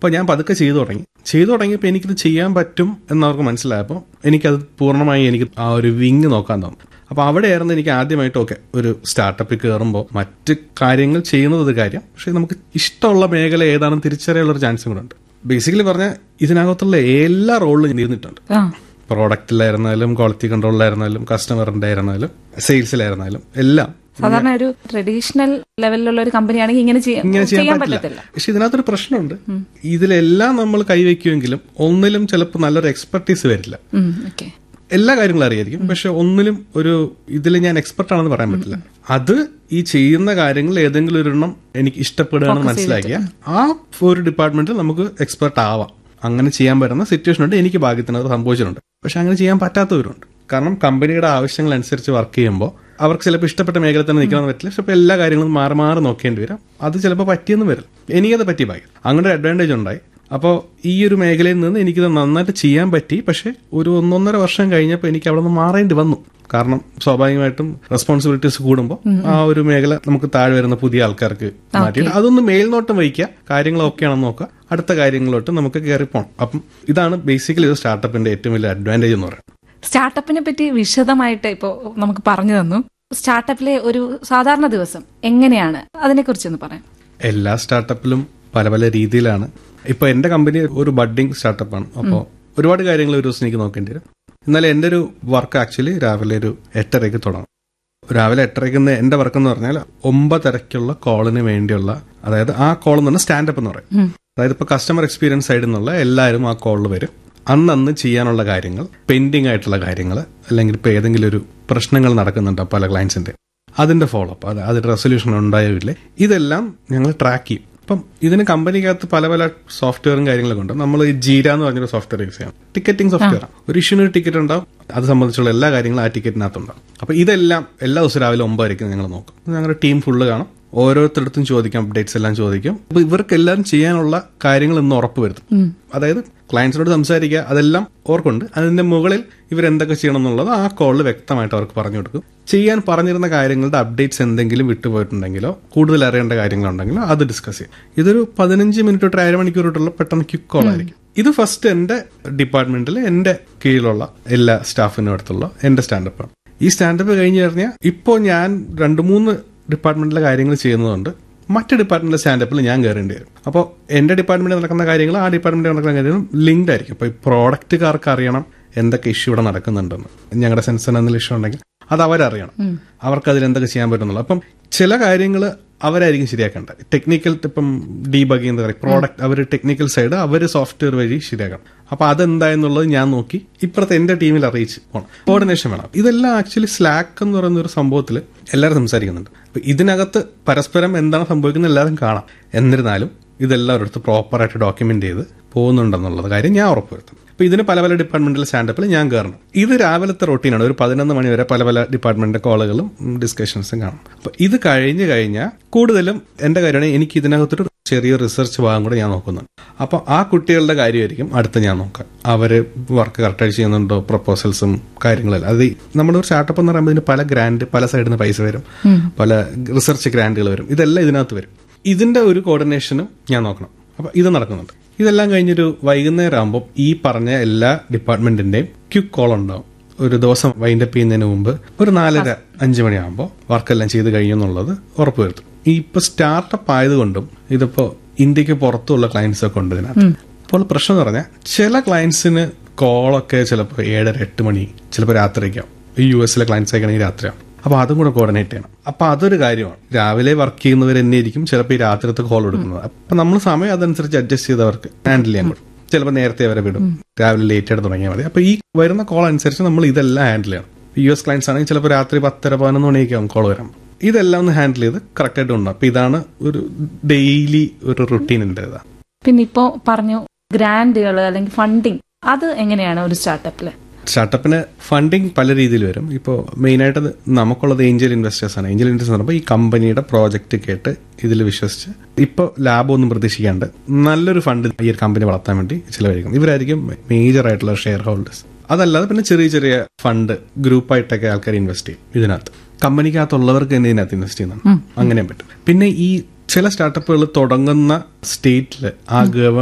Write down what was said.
അപ്പോൾ ഞാൻ പതുക്കെ ചെയ്തു തുടങ്ങി ചെയ്തു തുടങ്ങിയപ്പോൾ എനിക്കിത് ചെയ്യാൻ പറ്റും എന്നവർക്ക് മനസ്സിലായപ്പോൾ എനിക്കത് പൂർണ്ണമായി എനിക്ക് ആ ഒരു വിങ് നോക്കാൻ തോന്നും അപ്പോൾ അവിടെയായിരുന്നു എനിക്ക് ആദ്യമായിട്ട് ഓക്കെ ഒരു സ്റ്റാർട്ടപ്പിൽ കയറുമ്പോൾ മറ്റ് കാര്യങ്ങൾ ചെയ്യുന്നത് ഒരു കാര്യം പക്ഷേ നമുക്ക് ഇഷ്ടമുള്ള മേഖല ഏതാണെന്ന് തിരിച്ചറിയാനുള്ള ഒരു ചാൻസും കൂടെ ഉണ്ട് ബേസിക്കലി പറഞ്ഞാൽ ഇതിനകത്തുള്ള എല്ലാ റോളിലും ഇരുന്നിട്ടുണ്ട് ആ പ്രോഡക്റ്റിലായിരുന്നാലും ക്വാളിറ്റി കൺട്രോളിലായിരുന്നാലും കസ്റ്റമറിന്റെ ആയിരുന്നാലും സെയിൽസിലായിരുന്നാലും എല്ലാം സാധാരണ ഒരു ട്രഡീഷണൽ ലെവലിലുള്ള ഒരു കമ്പനിയാണെങ്കിൽ ഇങ്ങനെ ചെയ്യ- ഇങ്ങനെ ചെയ്യാൻ ചെയ്യാൻ പറ്റില്ല പറ്റത്തില്ല പക്ഷെ ഇതിനകത്തൊരു പ്രശ്നമുണ്ട് ഇതിലെല്ലാം നമ്മൾ കൈവയ്ക്കുമെങ്കിലും ഒന്നിലും ചിലപ്പോൾ നല്ലൊരു എക്സ്പെർട്ടീസ് വരില്ല ഓക്കെ എല്ലാ കാര്യങ്ങളും അറിയായിരിക്കും പക്ഷെ ഒന്നിലും ഒരു ഇതിൽ ഞാൻ എക്സ്പെർട്ട് ആണെന്ന് പറയാൻ പറ്റില്ല അത് ഈ ചെയ്യുന്ന കാര്യങ്ങൾ ഏതെങ്കിലും ഒരെണ്ണം എനിക്ക് ഇഷ്ടപ്പെടുകയാണെന്ന് മനസ്സിലാക്കിയ ആ ഒരു ഡിപ്പാർട്ട്മെന്റിൽ നമുക്ക് എക്സ്പെർട്ട് ആവാം അങ്ങനെ ചെയ്യാൻ പറ്റുന്ന സിറ്റുവേഷൻ ഉണ്ട് എനിക്ക് ഭാഗ്യത്തിന് അത് സംഭവിച്ചിട്ടുണ്ട് പക്ഷെ അങ്ങനെ ചെയ്യാൻ പറ്റാത്തവരുണ്ട് കാരണം കമ്പനിയുടെ ആവശ്യങ്ങൾ അനുസരിച്ച് വർക്ക് ചെയ്യുമ്പോൾ അവർക്ക് ചിലപ്പോൾ ഇഷ്ടപ്പെട്ട മേഖല തന്നെ നിൽക്കണമെന്ന് പറ്റില്ല ചിലപ്പോൾ എല്ലാ കാര്യങ്ങളും മാറി മാറി നോക്കേണ്ടി വരും അത് ചിലപ്പോൾ പറ്റിയെന്ന് വരും എനിക്കത് പറ്റിയ ഭാഗ്യം അങ്ങനെ ഒരു അഡ്വാൻറ്റേജ് ഉണ്ടായി അപ്പോൾ ഈ ഒരു മേഖലയിൽ നിന്ന് എനിക്കിത് നന്നായിട്ട് ചെയ്യാൻ പറ്റി പക്ഷെ ഒരു ഒന്നൊന്നര വർഷം കഴിഞ്ഞപ്പോൾ എനിക്ക് അവിടെ നിന്ന് മാറേണ്ടി വന്നു കാരണം സ്വാഭാവികമായിട്ടും റെസ്പോൺസിബിലിറ്റീസ് കൂടുമ്പോൾ ആ ഒരു മേഖല നമുക്ക് താഴെ വരുന്ന പുതിയ ആൾക്കാർക്ക് മാറ്റിയിട്ട് അതൊന്ന് മേൽനോട്ടം വഹിക്കുക കാര്യങ്ങൾ ഓക്കെയാണെന്ന് നോക്കുക അടുത്ത കാര്യങ്ങളിലോട്ട് നമുക്ക് കയറി പോകണം അപ്പം ഇതാണ് ബേസിക്കലി ഒരു സ്റ്റാർട്ടപ്പിന്റെ ഏറ്റവും വലിയ അഡ്വാൻറ്റേജ് എന്ന് പറയുന്നത് സ്റ്റാർട്ടപ്പിനെ പറ്റി വിശദമായിട്ട് ഇപ്പോൾ നമുക്ക് പറഞ്ഞു തന്നു സ്റ്റാർട്ടപ്പിലെ ഒരു സാധാരണ ദിവസം എങ്ങനെയാണ് അതിനെക്കുറിച്ചൊന്ന് പറയാം എല്ലാ സ്റ്റാർട്ടപ്പിലും പല പല രീതിയിലാണ് ഇപ്പൊ എന്റെ കമ്പനി ഒരു ബഡ്ഡിംഗ് സ്റ്റാർട്ടപ്പാണ് അപ്പോൾ ഒരുപാട് കാര്യങ്ങൾ ഒരു ദിവസം എനിക്ക് നോക്കേണ്ടി വരും എന്നാൽ എന്റെ ഒരു വർക്ക് ആക്ച്വലി രാവിലെ ഒരു എട്ടരയ്ക്ക് തുടങ്ങും രാവിലെ എട്ടരയ്ക്ക് എന്റെ വർക്ക് എന്ന് പറഞ്ഞാൽ ഒമ്പതരയ്ക്കുള്ള കോളിന് വേണ്ടിയുള്ള അതായത് ആ കോൾ എന്ന് പറഞ്ഞാൽ സ്റ്റാൻഡപ്പ് എന്ന് പറയും അതായത് ഇപ്പൊ കസ്റ്റമർ എക്സ്പീരിയൻസ് സൈഡിൽ നിന്നുള്ള എല്ലാവരും ആ കോളിൽ വരും അന്നന്ന് ചെയ്യാനുള്ള കാര്യങ്ങൾ പെൻഡിങ് ആയിട്ടുള്ള കാര്യങ്ങൾ അല്ലെങ്കിൽ ഇപ്പൊ ഏതെങ്കിലും ഒരു പ്രശ്നങ്ങൾ നടക്കുന്നുണ്ടോ പല ക്ലയൻസിന്റെ അതിന്റെ ഫോളോ അപ്പ് അത് അതിന്റെ റെസൊല്യൂഷൻ ഉണ്ടായോ ഇല്ലേ ഇതെല്ലാം ഞങ്ങൾ ട്രാക്ക് ചെയ്യും അപ്പം ഇതിന് കമ്പനിക്കകത്ത് പല പല സോഫ്റ്റ്വെയറും കാര്യങ്ങളൊക്കെ ഉണ്ട് നമ്മൾ ഈ ജീര എന്ന് പറഞ്ഞൊരു സോഫ്റ്റ്വെയർ യൂസ് ചെയ്യാം ടിക്കറ്റിംഗ് സോഫ്റ്റ്വെയർ ഒരു ഇഷ്യൂന് ഒരു ടിക്കറ്റ് ഉണ്ടാവും അത് സംബന്ധിച്ചുള്ള എല്ലാ കാര്യങ്ങളും ആ ടിക്കറ്റിനകത്തുണ്ടാവും അപ്പൊ ഇതെല്ലാം എല്ലാ ദിവസവും രാവിലെ ഒമ്പതരയ്ക്ക് ഞങ്ങൾ നോക്കും ഞങ്ങളുടെ ടീം ഫുള്ള് കാണും ഓരോരുത്തരടുത്തും ചോദിക്കാം അപ്ഡേറ്റ്സ് എല്ലാം ചോദിക്കും അപ്പൊ ഇവർക്ക് എല്ലാം ചെയ്യാനുള്ള കാര്യങ്ങൾ ഇന്ന് ഉറപ്പ് വരുത്തും അതായത് ക്ലയൻസിനോട് സംസാരിക്കുക അതെല്ലാം ഓർക്കുണ്ട് അതിന്റെ മുകളിൽ ഇവരെന്തൊക്കെ ചെയ്യണം എന്നുള്ളത് ആ കോളിൽ വ്യക്തമായിട്ട് അവർക്ക് പറഞ്ഞു കൊടുക്കും ചെയ്യാൻ പറഞ്ഞിരുന്ന കാര്യങ്ങളുടെ അപ്ഡേറ്റ്സ് എന്തെങ്കിലും വിട്ടുപോയിട്ടുണ്ടെങ്കിലോ കൂടുതൽ അറിയേണ്ട കാര്യങ്ങളുണ്ടെങ്കിലോ അത് ഡിസ്കസ് ചെയ്യും ഇതൊരു പതിനഞ്ച് മിനിറ്റ് തൊട്ട് അര മണിക്കൂർ തൊട്ടുള്ള പെട്ടെന്ന് ക്വിക്ക് കോൾ ആയിരിക്കും ഇത് ഫസ്റ്റ് എന്റെ ഡിപ്പാർട്ട്മെന്റിൽ എന്റെ കീഴിലുള്ള എല്ലാ സ്റ്റാഫിനും അടുത്തുള്ള എന്റെ സ്റ്റാൻഡപ്പാണ് ഈ സ്റ്റാൻഡപ്പ് കഴിഞ്ഞ് കഴിഞ്ഞാൽ ഇപ്പോൾ ഞാൻ രണ്ട് മൂന്ന് ഡിപ്പാർട്ട്മെന്റിലെ കാര്യങ്ങൾ ചെയ്യുന്നതുകൊണ്ട് മറ്റ് ഡിപ്പാർട്ട്മെന്റിലെ സ്റ്റാൻഡപ്പിൽ ഞാൻ കയറേണ്ടി വരും അപ്പോൾ എന്റെ ഡിപ്പാർട്ട്മെന്റിൽ നടക്കുന്ന കാര്യങ്ങൾ ആ ഡിപ്പാർട്ട്മെന്റിൽ നടക്കുന്ന കാര്യങ്ങളും ലിങ്ക്ഡ് ആയിരിക്കും അപ്പോൾ ഈ പ്രോഡക്റ്റുകാർക്ക് അറിയണം എന്തൊക്കെ ഇഷ്യൂ ഇവിടെ നടക്കുന്നുണ്ടെന്ന് ഞങ്ങളുടെ സെൻസറിന് എന്തെങ്കിലും ഇഷ്യൂ ഉണ്ടെങ്കിൽ അത് അവരറിയണം അവർക്ക് അതിൽ എന്തൊക്കെ ചെയ്യാൻ പറ്റുന്നുള്ളൂ അപ്പം ചില കാര്യങ്ങൾ അവരായിരിക്കും ശരിയാക്കേണ്ടത് ടെക്നിക്കൽ ഇപ്പം ഡീബഗ് എന്ന് പറയും പ്രോഡക്റ്റ് അവർ ടെക്നിക്കൽ സൈഡ് അവർ സോഫ്റ്റ്വെയർ വഴി ശരിയാക്കണം അപ്പൊ അതെന്തായെന്നുള്ളത് ഞാൻ നോക്കി ഇപ്പുറത്തെ എന്റെ ടീമിൽ അറിയിച്ച് പോകണം കോർഡിനേഷൻ വേണം ഇതെല്ലാം ആക്ച്വലി സ്ലാക്ക് എന്ന് പറയുന്ന ഒരു സംഭവത്തിൽ എല്ലാവരും സംസാരിക്കുന്നുണ്ട് അപ്പൊ ഇതിനകത്ത് പരസ്പരം എന്താണ് സംഭവിക്കുന്നത് എല്ലാവരും കാണാം എന്നിരുന്നാലും ഇതെല്ലാം ഒരിടത്ത് പ്രോപ്പറായിട്ട് ഡോക്യുമെന്റ് ചെയ്ത് പോകുന്നുണ്ടെന്നുള്ളത് കാര്യം ഞാൻ ഉറപ്പുവരുത്തും അപ്പൊ ഇതിന് പല പല ഡിപ്പാർട്ട്മെന്റിലെ സ്റ്റാൻഡപ്പിൽ ഞാൻ കയറണം ഇത് രാവിലത്തെ റൊട്ടീനാണ് ഒരു പതിനൊന്ന് മണി വരെ പല പല ഡിപ്പാർട്ട്മെന്റിന്റെ കോളുകളും ഡിസ്കഷൻസും കാണും അപ്പൊ ഇത് കഴിഞ്ഞു കഴിഞ്ഞാൽ കൂടുതലും എന്റെ കാര്യമാണ് എനിക്ക് ഇതിനകത്തൊരു ചെറിയ റിസർച്ച് ഭാഗം കൂടെ ഞാൻ നോക്കുന്നുണ്ട് അപ്പൊ ആ കുട്ടികളുടെ കാര്യമായിരിക്കും അടുത്ത് ഞാൻ നോക്കാം അവര് വർക്ക് കറക്റ്റായി ചെയ്യുന്നുണ്ടോ പ്രപ്പോസൽസും കാര്യങ്ങളെല്ലാം അത് നമ്മളൊരു സ്റ്റാർട്ടപ്പ് എന്ന് പറയുമ്പോൾ ഇതിന് പല ഗ്രാൻഡ് പല സൈഡിൽ നിന്ന് പൈസ വരും പല റിസർച്ച് ഗ്രാൻഡുകൾ വരും ഇതെല്ലാം ഇതിനകത്ത് വരും ഇതിന്റെ ഒരു കോർഡിനേഷനും ഞാൻ നോക്കണം അപ്പൊ ഇത് നടക്കുന്നുണ്ട് ഇതെല്ലാം കഴിഞ്ഞൊരു വൈകുന്നേരം ആകുമ്പോൾ ഈ പറഞ്ഞ എല്ലാ ഡിപ്പാർട്ട്മെന്റിന്റെയും ക്യുക്ക് കോൾ ഉണ്ടാവും ഒരു ദിവസം വൈൻഡപ്പ് ചെയ്യുന്നതിന് മുമ്പ് ഒരു നാലര അഞ്ചു മണിയാകുമ്പോൾ വർക്കെല്ലാം ചെയ്ത് കഴിയുമെന്നുള്ളത് ഉറപ്പുവരുത്തും ഈ ഇപ്പൊ സ്റ്റാർട്ടപ്പ് ആയതുകൊണ്ടും ഇതിപ്പോ ഇന്ത്യക്ക് പുറത്തുള്ള ക്ലയൻസ് ഒക്കെ ഉണ്ട് ഇതിനകത്ത് അപ്പോൾ പ്രശ്നം എന്ന് പറഞ്ഞാൽ ചില ക്ലയൻസിന് കോളൊക്കെ ചിലപ്പോൾ ഏഴര എട്ട് മണി ചിലപ്പോൾ രാത്രിക്കാവും ഈ യു എസിലെ ക്ലയൻസ് ആയിക്കണമെങ്കിൽ രാത്രിയാവും അപ്പൊ അതും കൂടെ കോർഡിനേറ്റ് ചെയ്യണം അപ്പൊ അതൊരു കാര്യമാണ് രാവിലെ വർക്ക് ചെയ്യുന്നവർ തന്നെ ആയിരിക്കും ചിലപ്പോൾ ഈ രാത്രിത്തെ കോൾ എടുക്കുന്നത് അപ്പൊ നമ്മൾ സമയം അതനുസരിച്ച് അഡ്ജസ്റ്റ് ചെയ്തവർക്ക് ഹാൻഡിൽ ചെയ്യാൻ പറ്റും ചിലപ്പോൾ നേരത്തെ അവരെ വിടും രാവിലെ ലേറ്റ് ആയിട്ട് തുടങ്ങിയാൽ മതി അപ്പൊ ഈ വരുന്ന കോൾ അനുസരിച്ച് നമ്മൾ ഇതെല്ലാം ഹാൻഡിൽ ചെയ്യണം യു എസ് ക്ലയൻസ് ആണെങ്കിൽ ചിലപ്പോൾ രാത്രി പത്തര പതിനൊന്ന് മണിയൊക്കെ ആവും കോൾ വരാം ഇതെല്ലാം ഒന്ന് ഹാൻഡിൽ ചെയ്ത് കറക്റ്റ് ആയിട്ട് ഉണ്ടാവും അപ്പൊ ഇതാണ് ഒരു ഡെയിലി ഒരു റുട്ടീൻ ഉണ്ട് പിന്നെ ഇപ്പോ പറഞ്ഞു ഗ്രാൻഡുകൾ അല്ലെങ്കിൽ ഫണ്ടിങ് അത് എങ്ങനെയാണ് ഒരു സ്റ്റാർട്ടപ്പില് സ്റ്റാർട്ടപ്പിന് ഫണ്ടിങ് പല രീതിയിൽ വരും ഇപ്പോൾ മെയിനായിട്ട് നമുക്കുള്ളത് ഏഞ്ചൽ ഇൻവെസ്റ്റേഴ്സ് ആണ് ഏഞ്ചൽ ഇൻവെസ്റ്റേഴ്സ് പറയുമ്പോൾ ഈ കമ്പനിയുടെ പ്രോജക്റ്റ് കേട്ട് ഇതിൽ വിശ്വസിച്ച് ഇപ്പോൾ ലാഭമൊന്നും പ്രതീക്ഷിക്കാണ്ട് നല്ലൊരു ഫണ്ട് ഈ ഒരു കമ്പനി വളർത്താൻ വേണ്ടി ചിലവഴിക്കും ഇവരായിരിക്കും മേജർ ആയിട്ടുള്ള ഷെയർ ഹോൾഡേഴ്സ് അതല്ലാതെ പിന്നെ ചെറിയ ചെറിയ ഫണ്ട് ഗ്രൂപ്പായിട്ടൊക്കെ ആൾക്കാർ ഇൻവെസ്റ്റ് ചെയ്യും ഇതിനകത്ത് കമ്പനിക്കകത്തുള്ളവർക്ക് തന്നെ ഇതിനകത്ത് ഇൻവെസ്റ്റ് ചെയ്യുന്നുണ്ട് അങ്ങനെയും പറ്റും പിന്നെ ഈ ചില സ്റ്റാർട്ടപ്പുകൾ തുടങ്ങുന്ന സ്റ്റേറ്റിൽ ആ ഗവ